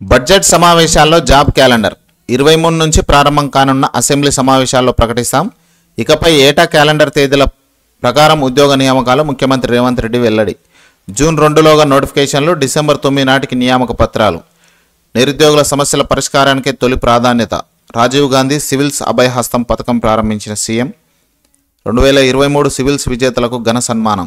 budget సమావేశాల్లో job calendar ఇరవై మూడు నుంచి ప్రారంభం కానున్న అసెంబ్లీ సమావేశాల్లో ప్రకటిస్తాం ఇకపై ఏటా క్యాలెండర్ తేదీల ప్రకారం ఉద్యోగ నియామకాలు ముఖ్యమంత్రి రేవంత్ రెడ్డి వెల్లడి జూన్ రెండులోగా నోటిఫికేషన్లు డిసెంబర్ తొమ్మిది నాటికి నియామక పత్రాలు నిరుద్యోగుల సమస్యల పరిష్కారానికే తొలి ప్రాధాన్యత రాజీవ్ గాంధీ సివిల్స్ అభయహస్తం పథకం ప్రారంభించిన సీఎం రెండు వేల ఇరవై మూడు సివిల్స్ విజేతలకు ఘన సన్మానం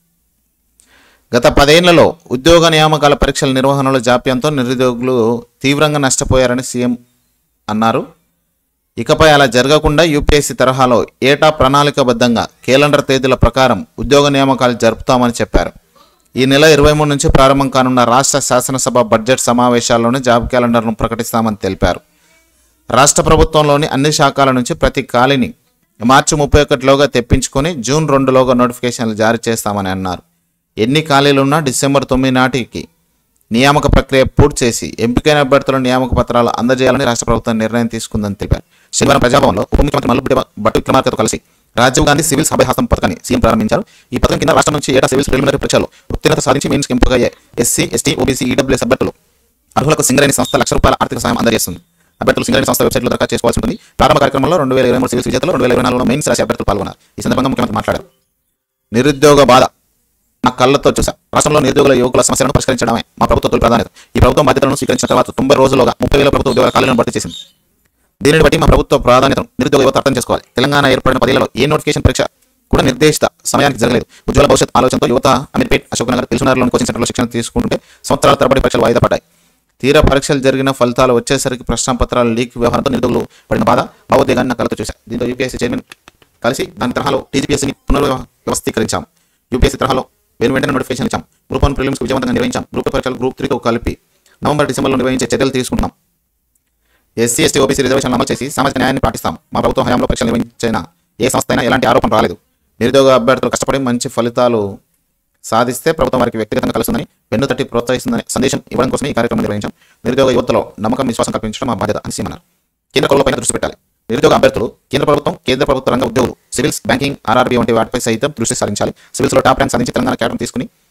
గత పదేళ్లలో ఉద్యోగ నియామకాల పరీక్షల నిర్వహణలో జాప్యంతో నిరుద్యోగులు తీవ్రంగా నష్టపోయారని సీఎం అన్నారు ఇకపై అలా జరగకుండా యూపీఎస్సీ తరహాలో ఏటా ప్రణాళికాబద్ధంగా క్యాలెండర్ తేదీల ప్రకారం ఉద్యోగ నియామకాలు జరుపుతామని చెప్పారు ఈ నెల ఇరవై మూడు నుంచి ప్రారంభం కానున్న రాష్ట్ర శాసనసభ బడ్జెట్ సమావేశాల్లోనే జాబ్ క్యాలెండర్ను ప్రకటిస్తామని తెలిపారు రాష్ట్ర ప్రభుత్వంలోని అన్ని శాఖల నుంచి ప్రతి ఖాళీని మార్చి ముప్పై ఒకటిలోగా తెప్పించుకొని జూన్ రెండులోగా నోటిఫికేషన్లు జారీ చేస్తామని అన్నారు ఎన్ని ఖాళీలున్నా డిసెంబర్ తొమ్మిది నాటికి నియామక ప్రక్రియ పూర్తి చేసి ఎంపికైన అభ్యర్థుల నియామక పత్రాలు అందజేయాలని రాష్ట్ర ప్రభుత్వం నిర్ణయం తీసుకుందని తెలిపారు శనివారం ప్రజాభవన్లో ఉప ముఖ్యమంత్రి మల్లుబిడ్డ భట్టు విక్రమార్కతో కలిసి రాజీవ్ గాంధీ సివిల్స్ అభయహస్తం పథకాన్ని సీఎం ప్రారంభించారు ఈ పథకం కింద రాష్ట్రం నుంచి ఏటా సివిల్స్ ప్రిలిమినరీ పరీక్షలు ఉత్తీర్ణత సాధించి మెయిన్స్ ఎంపికయ్యే ఎస్సీ ఎస్టీ ఓబీసీ ఈడబ్ల్యూఎస్ అభ్యర్థులు అర్హులకు సింగరేణి సంస్థ లక్ష రూపాయల ఆర్థిక సాయం అందజేస్తుంది అభ్యర్థులు సింగరేణి సంస్థ వెబ్సైట్లో దరఖాస్తు చేసుకోవాల్సి ఉంటుంది ప్రారంభ కార్యక్రమంలో రెండు వేల ఇరవై మూడు సివిల్స్ విజేతలు రెండు వేల ఇరవై నాలుగులో మెయిన్స్ రాసి అభ్యర్థులు పాల్గొన్నారు ఈ సందర్భంగా ముఖ్యమంత్రి మాట్లాడారు నిరుద్యోగ బాధ నా కళ్ళతో చూసా రాష్ట్రంలో నిరుద్యోగుల యువకుల సమస్యలను పరిష్కరించడమే మా ప్రభుత్వ తొలి ప్రాధాన్యత ఈ ప్రభుత్వం బాధ్యతలను స్వీకరించిన తర్వాత తొంభై రోజులుగా ముప్పై వేల ప్రభుత్వ ఉద్యోగాల ఖాళీలను భర్తీ చేసింది దీనిని బట్టి మా ప్రభుత్వ ప్రాధాన్యతను నిరుద్యోగ యువత అర్థం చేసుకోవాలి తెలంగాణ ఏర్పడిన పదేళ్లలో ఏ నోటిఫికేషన్ పరీక్ష కూడా నిర్దేశిత సమయానికి జరగలేదు ఉజ్వల భవిష్యత్ ఆలోచనతో యువత అమీర్పేట్ అశోక్ నగర్ తెలుసునగర్లోని కోచింగ్ సెంటర్లో శిక్షణ తీసుకుంటుంటే సంవత్సరాల తరబడి పరీక్షలు వాయిదా పడ్డాయి తీరా పరీక్షలు జరిగిన ఫలితాలు వచ్చేసరికి ప్రశ్నపత్రాల లీక్ వ్యవహారంతో నిరుద్యోగులు పడిన బాధ భావోద్వేగాన్ని నా కళ్ళతో చూశాను దీంతో యూపీఎస్సీ చైర్మన్ కలిసి దాని తరహాలో టీజీపీఎస్సీని పునర్వ్యవస్థీకరించాం యూపీఎస్సీ తరహాలో వెను వెంటనే నోటిఫికేషన్ ఇచ్చాం గ్రూప్ వన్ ప్రిలిమ్స్ విజయవంతంగా నిర్వహించాం గ్రూప్ పరీక్షలు గ్రూప్ త్రీతో కలిపి నవంబర్ డిసెంబర్లో నిర్వహించే చర్యలు తీసుకుంటున్నాం ఎస్సీ ఎస్టీ ఓబీసీ రిజర్వేషన్లు అమలు చేసి సామాజిక న్యాయాన్ని పాటిస్తాం మా ప్రభుత్వం హయాంలో పరీక్షలు నిర్వహించిన ఏ సంస్థ అయినా ఎలాంటి ఆరోపణ రాలేదు నిరుద్యోగ అభ్యర్థులు కష్టపడి మంచి ఫలితాలు సాధిస్తే ప్రభుత్వం వారికి వ్యక్తిగతంగా కలుస్తుందని పెన్ను తట్టి ప్రోత్సహిస్తుందని సందేశం ఇవ్వడం కోసమే ఈ కార్యక్రమం నిర్వహించాం నిరుద్యోగ యువతలో నమ్మకం విశ్వాసం కల్పించడం మా బాధ్యత అని సీమన్నారు కేంద్ర కొలపైన దృష్టి పెట్టాలి నిరుద్యోగ అభ్యర్థులు కేంద్ర ప్రభుత్వం కేంద్ర ప్రభుత్వ రంగ ఉద్యోగులు సివిల్స్ బ్యాంకింగ్ ఆర్ఆర్బీ వంటి వాటిపై సైతం దృష్టి సారించాలి సివిల్స్లో టాప్ ర్యాంక్ సాధించి తెలంగాణ కేటం తీసుకుని